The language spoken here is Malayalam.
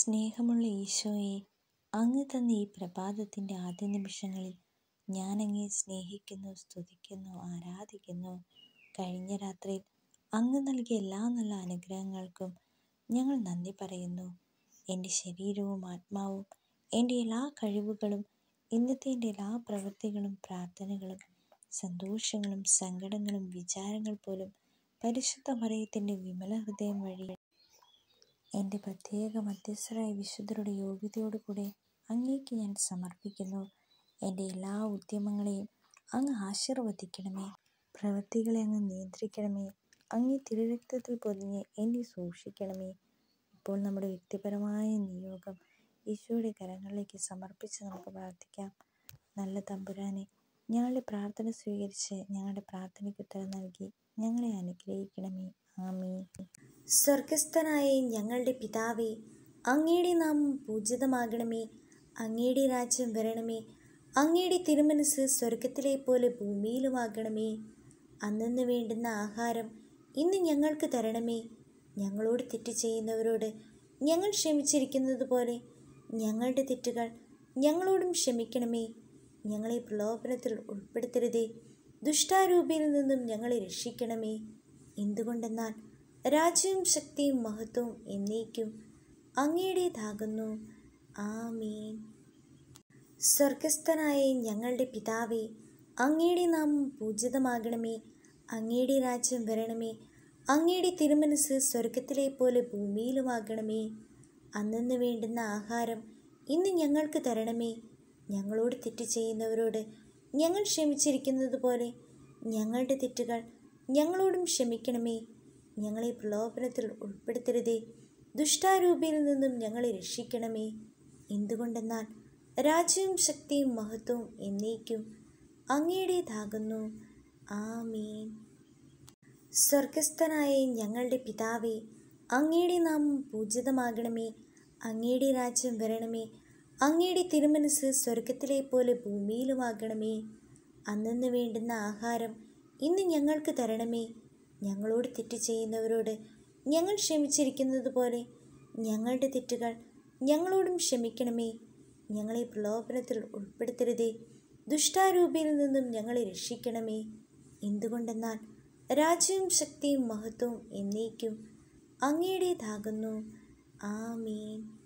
സ്നേഹമുള്ള ഈശോയെ അങ്ങ് തന്ന ഈ പ്രഭാതത്തിൻ്റെ ആദ്യ നിമിഷങ്ങളിൽ ഞാൻ അങ്ങയെ സ്നേഹിക്കുന്നു സ്തുതിക്കുന്നു ആരാധിക്കുന്നു കഴിഞ്ഞ രാത്രിയിൽ അങ്ങ് നൽകിയ എല്ലാ നല്ല അനുഗ്രഹങ്ങൾക്കും ഞങ്ങൾ നന്ദി പറയുന്നു എൻ്റെ ശരീരവും ആത്മാവും എൻ്റെ എല്ലാ കഴിവുകളും ഇന്നത്തെ എൻ്റെ എല്ലാ പ്രവൃത്തികളും പ്രാർത്ഥനകളും സന്തോഷങ്ങളും സങ്കടങ്ങളും വിചാരങ്ങൾ പോലും പരിശുദ്ധ മറിയത്തിൻ്റെ വിമല ഹൃദയം വഴി എൻ്റെ പ്രത്യേക മധ്യസ്ഥരായ വിശുദ്ധരുടെ യോഗ്യതയോടുകൂടെ അങ്ങേക്ക് ഞാൻ സമർപ്പിക്കുന്നു എൻ്റെ എല്ലാ ഉദ്യമങ്ങളെയും അങ്ങ് ആശീർവദിക്കണമേ പ്രവൃത്തികളെ അങ്ങ് നിയന്ത്രിക്കണമേ അങ്ങേ തിരുരക്തത്തിൽ പൊതിഞ്ഞ് എന്നെ സൂക്ഷിക്കണമേ ഇപ്പോൾ നമ്മുടെ വ്യക്തിപരമായ നിയോഗം ഈശോയുടെ കരങ്ങളിലേക്ക് സമർപ്പിച്ച് നമുക്ക് പ്രാർത്ഥിക്കാം നല്ല തമ്പുരാനെ ഞങ്ങളുടെ പ്രാർത്ഥന സ്വീകരിച്ച് ഞങ്ങളുടെ പ്രാർത്ഥനയ്ക്ക് ഉത്തരം നൽകി ഞങ്ങളെ അനുഗ്രഹിക്കണമേ ആമീൻ സ്വർഗസ്ഥനായ ഞങ്ങളുടെ പിതാവേ അങ്ങയുടെ നാമം പൂജിതമാകണമേ അങ്ങയുടെ രാജ്യം വരണമേ അങ്ങയുടെ തിരുമനസ് സ്വർഗത്തിലെ പോലെ ഭൂമിയിലുമാകണമേ അന്നു വേണ്ടുന്ന ആഹാരം ഇന്ന് ഞങ്ങൾക്ക് തരണമേ ഞങ്ങളോട് തെറ്റ് ചെയ്യുന്നവരോട് ഞങ്ങൾ ക്ഷമിച്ചിരിക്കുന്നത് പോലെ ഞങ്ങളുടെ തെറ്റുകൾ ഞങ്ങളോടും ക്ഷമിക്കണമേ ഞങ്ങളെ പ്രലോഭനത്തിൽ ഉൾപ്പെടുത്തരുതേ ദുഷ്ടാരൂപിയിൽ നിന്നും ഞങ്ങളെ രക്ഷിക്കണമേ എന്തുകൊണ്ടെന്നാൽ രാജ്യവും ശക്തിയും മഹത്വവും എന്നേക്കും അങ്ങയുടേതാകുന്നു ആമീൻ സ്വർഗസ്ഥനായ ഞങ്ങളുടെ പിതാവേ അങ്ങയുടെ നാമം പൂജിതമാകണമേ അങ്ങയുടെ രാജ്യം വരണമേ അങ്ങയുടെ തിരുമനസ് സ്വർഗത്തിലെ പോലെ ഭൂമിയിലുമാകണമേ അന്നു വേണ്ടുന്ന ആഹാരം ഇന്ന് ഞങ്ങൾക്ക് തരണമേ ഞങ്ങളോട് തെറ്റ് ചെയ്യുന്നവരോട് ഞങ്ങൾ ക്ഷമിച്ചിരിക്കുന്നത് പോലെ ഞങ്ങളുടെ തെറ്റുകൾ ഞങ്ങളോടും ക്ഷമിക്കണമേ ഞങ്ങളെ പ്രലോഭനത്തിൽ ഉൾപ്പെടുത്തരുതേ ദുഷ്ടാരൂപിയിൽ നിന്നും ഞങ്ങളെ രക്ഷിക്കണമേ എന്തുകൊണ്ടെന്നാൽ രാജ്യവും ശക്തിയും മഹത്വവും എന്നേക്കും അങ്ങയുടേതാകുന്നു ആമീൻ സ്വർഗസ്ഥനായ ഞങ്ങളുടെ പിതാവേ അങ്ങയുടെ നാമം പൂജിതമാകണമേ അങ്ങയുടെ രാജ്യം വരണമേ അങ്ങയുടെ തിരുമനസ് സ്വർഗത്തിലെ പോലെ ഭൂമിയിലുമാകണമേ അന്നു വേണ്ടുന്ന ആഹാരം ഇന്ന് ഞങ്ങൾക്ക് തരണമേ ഞങ്ങളോട് തെറ്റ് ചെയ്യുന്നവരോട് ഞങ്ങൾ ക്ഷമിച്ചിരിക്കുന്നത് പോലെ ഞങ്ങളുടെ തെറ്റുകൾ ഞങ്ങളോടും ക്ഷമിക്കണമേ ഞങ്ങളെ പ്രലോഭനത്തിൽ ഉൾപ്പെടുത്തരുതേ ദുഷ്ടാരൂപിയിൽ നിന്നും ഞങ്ങളെ രക്ഷിക്കണമേ എന്തുകൊണ്ടെന്നാൽ രാജ്യവും ശക്തിയും മഹത്വവും എന്നേക്കും അങ്ങയുടേതാകുന്നു ആമീൻ